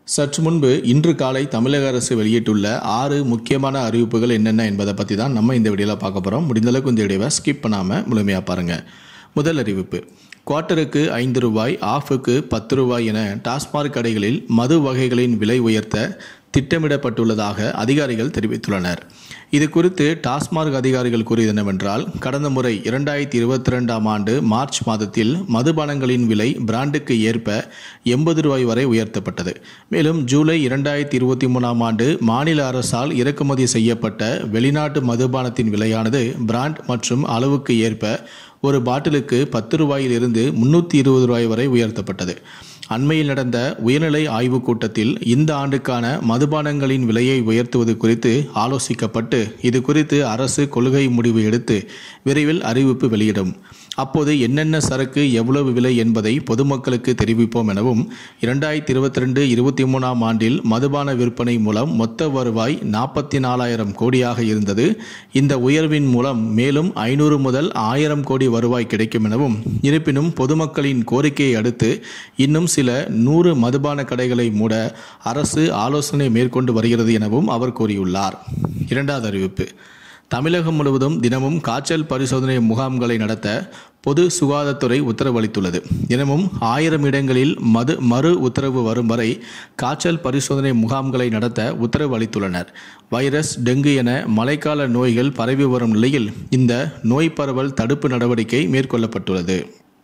சற்று முன்பு இன்று காலை தமிழக அரசு வெளியிட்டுள்ள ஆறு முக்கியமான அறிவிப்புகள் என்னென்ன என்பதை பற்றி தான் நம்ம இந்த வீடியோவில் பார்க்க போகிறோம் முடிந்தளவுக்கு இந்த வீடியோவை ஸ்கிப் பண்ணாமல் முழுமையாக பாருங்கள் முதல் அறிவிப்பு குவார்ட்டருக்கு ஐந்து ரூபாய் ஆஃபுக்கு பத்து ரூபாய் என டாஸ்மாக் கடைகளில் மது வகைகளின் விலை உயர்த்த திட்டமிடப்பட்டுள்ளதாக அதிகாரிகள் தெரிவித்துள்ளனர் இது குறித்து டாஸ்மாக் அதிகாரிகள் கூறியது என்னவென்றால் கடந்த முறை இரண்டாயிரத்தி இருபத்தி ரெண்டாம் ஆண்டு மார்ச் மாதத்தில் மதுபானங்களின் விலை பிராண்டுக்கு ஏற்ப எண்பது ரூபாய் வரை உயர்த்தப்பட்டது மேலும் ஜூலை இரண்டாயிரத்தி இருபத்தி மூணாம் ஆண்டு மாநில அரசால் இறக்குமதி செய்யப்பட்ட வெளிநாட்டு மதுபானத்தின் விலையானது பிராண்ட் மற்றும் அளவுக்கு ஏற்ப ஒரு பாட்டிலுக்கு பத்து ரூபாயிலிருந்து முன்னூற்றி இருபது ரூபாய் வரை உயர்த்தப்பட்டது அண்மையில் நடந்த உயர்நிலை ஆய்வுக் கூட்டத்தில் இந்த ஆண்டுக்கான மதுபானங்களின் விலையை உயர்த்துவது குறித்து ஆலோசிக்கப்பட்டு இது குறித்து அரசு கொள்கை முடிவு எடுத்து விரைவில் அறிவிப்பு வெளியிடும் அப்போது என்னென்ன சரக்கு எவ்வளவு விலை என்பதை பொதுமக்களுக்கு தெரிவிப்போம் எனவும் இரண்டாயிரத்தி இருபத்தி ரெண்டு இருபத்தி மூணாம் ஆண்டில் மதுபான விற்பனை மூலம் மொத்த வருவாய் நாற்பத்தி நாலாயிரம் கோடியாக இருந்தது இந்த உயர்வின் மூலம் மேலும் ஐநூறு முதல் ஆயிரம் கோடி வருவாய் கிடைக்கும் எனவும் இருப்பினும் பொதுமக்களின் கோரிக்கையை அடுத்து இன்னும் சில நூறு மதுபான கடைகளை மூட அரசு ஆலோசனை மேற்கொண்டு வருகிறது எனவும் அவர் கூறியுள்ளார் இரண்டாவது அறிவிப்பு தமிழகம் முழுவதும் தினமும் காய்ச்சல் பரிசோதனை முகாம்களை நடத்த பொது சுகாதாரத்துறை உத்தரவளித்துள்ளது தினமும் ஆயிரம் இடங்களில் மது மறு உத்தரவு வரும் வரை காய்ச்சல் பரிசோதனை முகாம்களை நடத்த உத்தரவு அளித்துள்ளனர் வைரஸ் டெங்கு என மழைக்கால நோய்கள் பரவி வரும் நிலையில் இந்த நோய் பரவல் தடுப்பு நடவடிக்கை மேற்கொள்ளப்பட்டுள்ளது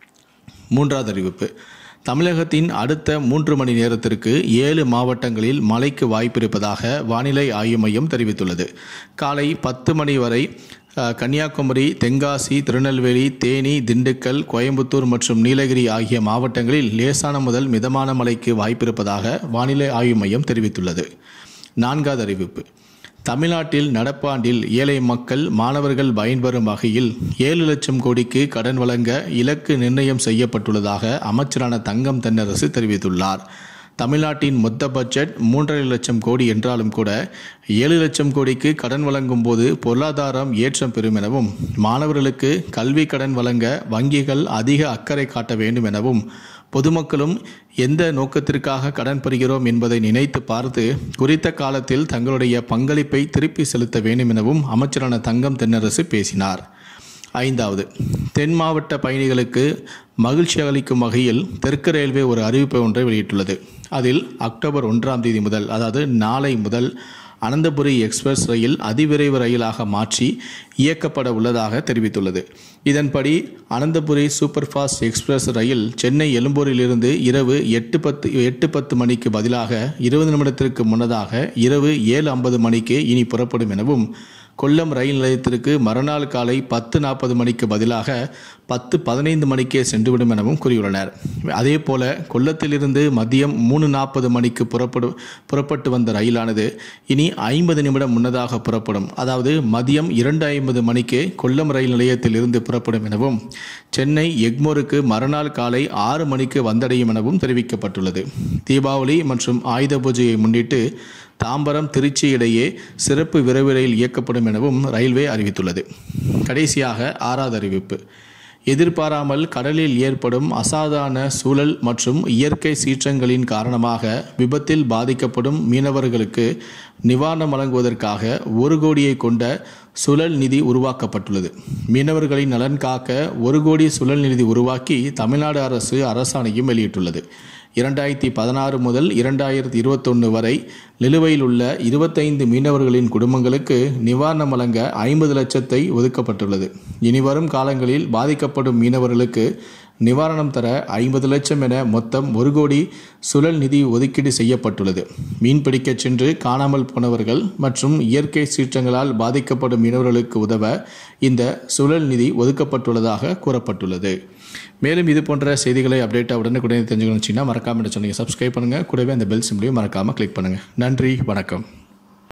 மூன்றாவது அறிவிப்பு தமிழகத்தின் அடுத்த மூன்று மணி நேரத்திற்கு ஏழு மாவட்டங்களில் மழைக்கு வாய்ப்பிருப்பதாக வானிலை ஆய்வு மையம் தெரிவித்துள்ளது காலை பத்து மணி வரை அஹ், கன்னியாகுமரி தென்காசி திருநெல்வேலி தேனி திண்டுக்கல் கோயம்புத்தூர் மற்றும் நீலகிரி ஆகிய மாவட்டங்களில் லேசான முதல் மிதமான மழைக்கு வாய்ப்பிருப்பதாக வானிலை ஆய்வு மையம் தெரிவித்துள்ளது நான்காவது அறிவிப்பு தமிழ்நாட்டில் நடப்பாண்டில் ஏழை மக்கள் மாணவர்கள் பயன்பெறும் வகையில் ஏழு லட்சம் கோடிக்கு கடன் வழங்க இலக்கு நிர்ணயம் செய்யப்பட்டுள்ளதாக அமைச்சரான தங்கம் தென்னரசு தெரிவித்துள்ளார் தமிழ்நாட்டின் மொத்த பட்ஜெட் மூன்றரை லட்சம் கோடி என்றாலும் கூட ஏழு லட்சம் கோடிக்கு கடன் வழங்கும் போது பொருளாதாரம் ஏற்றம் பெறும் எனவும் மாணவர்களுக்கு கல்வி கடன் வழங்க வங்கிகள் அதிக அக்கறை காட்ட வேண்டும் எனவும் பொதுமக்களும் எந்த நோக்கத்திற்காக கடன் பெறுகிறோம் என்பதை நினைத்து பார்த்து குறித்த காலத்தில் தங்களுடைய பங்களிப்பை திருப்பி செலுத்த வேண்டும் எனவும் அமைச்சரான தங்கம் தென்னரசு பேசினார் ஐந்தாவது தென் மாவட்ட பயணிகளுக்கு மகிழ்ச்சி அளிக்கும் வகையில் தெற்கு ரயில்வே ஒரு அறிவிப்பை ஒன்றை வெளியிட்டுள்ளது அதில் அக்டோபர் ஒன்றாம் தேதி முதல் அதாவது நாளை முதல் அனந்தபுரி எக்ஸ்பிரஸ் ரயில் அதிவிரைவு ரயிலாக மாற்றி இயக்கப்பட உள்ளதாக தெரிவித்துள்ளது இதன்படி அனந்தபுரி சூப்பர் ஃபாஸ்ட் எக்ஸ்பிரஸ் ரயில் சென்னை எழும்பூரிலிருந்து இரவு எட்டு பத்து எட்டு பத்து மணிக்கு பதிலாக இருபது நிமிடத்திற்கு முன்னதாக இரவு ஏழு ஐம்பது மணிக்கு இனி புறப்படும் எனவும் கொல்லம் ரயில் நிலையத்திற்கு மறுநாள் காலை பத்து நாற்பது மணிக்கு பதிலாக பத்து பதினைந்து மணிக்கே சென்றுவிடும் எனவும் கூறியுள்ளனர் அதே போல கொல்லத்திலிருந்து மதியம் மூணு நாற்பது மணிக்கு புறப்படு புறப்பட்டு வந்த ரயிலானது இனி ஐம்பது நிமிடம் முன்னதாக புறப்படும் அதாவது மதியம் இரண்டு ஐம்பது மணிக்கு கொல்லம் ரயில் நிலையத்தில் இருந்து புறப்படும் எனவும் சென்னை எக்மோருக்கு மறுநாள் காலை ஆறு மணிக்கு வந்தடையும் எனவும் தெரிவிக்கப்பட்டுள்ளது தீபாவளி மற்றும் ஆயுத பூஜையை முன்னிட்டு தாம்பரம் திருச்சி இடையே சிறப்பு விரைவு ரயில் இயக்கப்படும் எனவும் ரயில்வே அறிவித்துள்ளது கடைசியாக ஆறாவது அறிவிப்பு எதிர்பாராமல் கடலில் ஏற்படும் அசாதாரண சூழல் மற்றும் இயற்கை சீற்றங்களின் காரணமாக விபத்தில் பாதிக்கப்படும் மீனவர்களுக்கு நிவாரணம் வழங்குவதற்காக ஒரு கோடியை கொண்ட சுழல் நிதி உருவாக்கப்பட்டுள்ளது மீனவர்களின் நலன் காக்க ஒரு கோடி சுழல் நிதி உருவாக்கி தமிழ்நாடு அரசு அரசாணையும் வெளியிட்டுள்ளது இரண்டாயிரத்தி பதினாறு முதல் இரண்டாயிரத்தி இருபத்தொன்று வரை நிலுவையில் உள்ள இருபத்தைந்து மீனவர்களின் குடும்பங்களுக்கு நிவாரணம் வழங்க ஐம்பது லட்சத்தை ஒதுக்கப்பட்டுள்ளது இனிவரும் காலங்களில் பாதிக்கப்படும் மீனவர்களுக்கு நிவாரணம் தர ஐம்பது லட்சம் என மொத்தம் ஒரு கோடி சுழல் நிதி ஒதுக்கீடு செய்யப்பட்டுள்ளது மீன்பிடிக்கச் சென்று காணாமல் போனவர்கள் மற்றும் இயற்கை சீற்றங்களால் பாதிக்கப்படும் மீனவர்களுக்கு உதவ இந்த சுழல் நிதி ஒதுக்கப்பட்டுள்ளதாக கூறப்பட்டுள்ளது மேலும் இது போன்ற செய்திகளை அப்டேட்டாக உடனுக்குடனே தெரிஞ்சுக்கணும்னு வச்சிங்கன்னா மறக்காமல் சொன்னீங்க சப்ஸ்கிரைப் பண்ணுங்கள் கூடவே அந்த பெல் சிம்லையும் மறக்காமல் கிளிக் பண்ணுங்கள் நன்றி வணக்கம்